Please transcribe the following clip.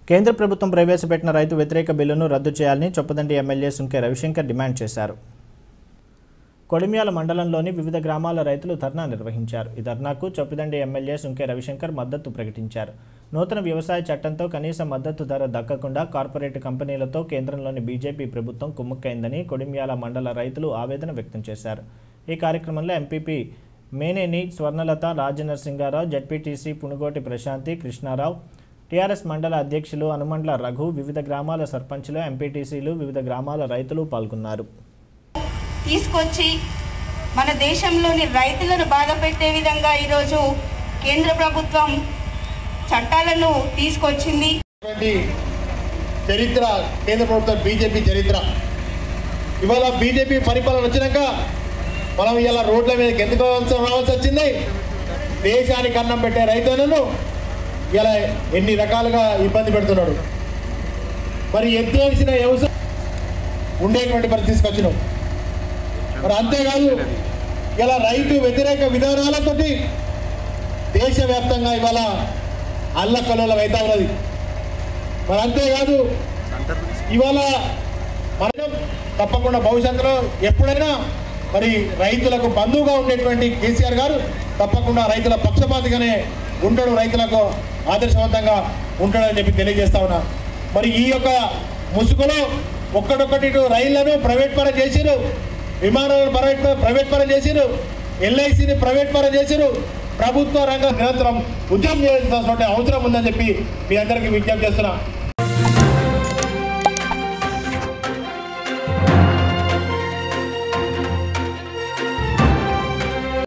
కేంద్ర ప్రభుత్వం ప్రవేశపెట్టిన రైతు వ్యతిరేక బిల్లును రద్దు చేయాలని చొప్పదండి ఎమ్మెల్యే సుంకే రవిశంకర్ డిమాండ్ చేశారు కొడిమ్యాల మండలంలోని వివిధ గ్రామాల రైతులు ధర్నా నిర్వహించారు ఈ ధర్నాకు చొప్పిదండి ఎమ్మెల్యే సుంకే రవిశంకర్ మద్దతు ప్రకటించారు నూతన వ్యవసాయ చట్టంతో కనీస మద్దతు ధర దక్కకుండా కార్పొరేట్ కంపెనీలతో కేంద్రంలోని బీజేపీ ప్రభుత్వం కుమ్ముక్కైందని కొడిమ్యాల మండల రైతులు ఆవేదన వ్యక్తం చేశారు ఈ కార్యక్రమంలో MPP Meneni Swarnalatha Rajanarasingarao ZPTC Punugoti Prashanthi Krishnarao TRS మండల అధ్యక్షులు హనుమండ్ల రఘు వివిధ గ్రామాల సర్పంచులు ఎంపీటీసీలు వివిధ గ్రామాల రైతులు పాల్గొన్నారు తీసుకొచ్చి మన దేశంలోని రైతులను బాధ పెట్టే విధంగా ఈరోజు కేంద్ర ప్రభుత్వం చట్టాలను తీసుకొచ్చింది ఉన్నటువంటి చరిత్ర కేంద్ర ప్రభుత్వం బీజేపీ చరిత్ర ఇవాళ బీజేపీ పరిపాలన వచ్చినాక మనం ఇలా రోడ్ల మీదకి ఎందుకు రావాల్సి రావాల్సి వచ్చింది దేశానికి అన్నం పెట్టే రైతులను ఇలా ఎన్ని రకాలుగా ఇబ్బంది పెడుతున్నాడు మరి ఎత్తేసిన వ్యవసాయం ఉండేటువంటి పరిస్థితి తీసుకొచ్చినాం మరి అంతేకాదు ఇలా రైతు వ్యతిరేక విధానాలతోటి దేశవ్యాప్తంగా ఇవాళ అల్లకల్లోలం అవుతా ఉన్నది మరి అంతేకాదు ఇవాళ మనం తప్పకుండా భవిష్యత్తులో ఎప్పుడైనా మరి రైతులకు బంధువుగా ఉండేటువంటి కేసీఆర్ గారు తప్పకుండా రైతుల పక్షపాతిగానే ఉంటాడు రైతులకు ఆదర్శవంతంగా ఉంటాడని చెప్పి తెలియజేస్తా ఉన్నా మరి ఈ యొక్క ముసుగులో ఒక్కడొక్కటి ఇటు రైళ్లను ప్రైవేట్ పరం చేసిరు విమానాలను ప్రైవేట్ ప్రైవేట్ పరం చేసిరు ఎల్ఐసిని ప్రైవేట్ పరం చేసిరు ప్రభుత్వ రంగం నిరంతరం ఉద్యమం చేయాల్సిన అవసరం ఉందని చెప్పి మీ అందరికీ విజ్ఞప్తి చేస్తున్నా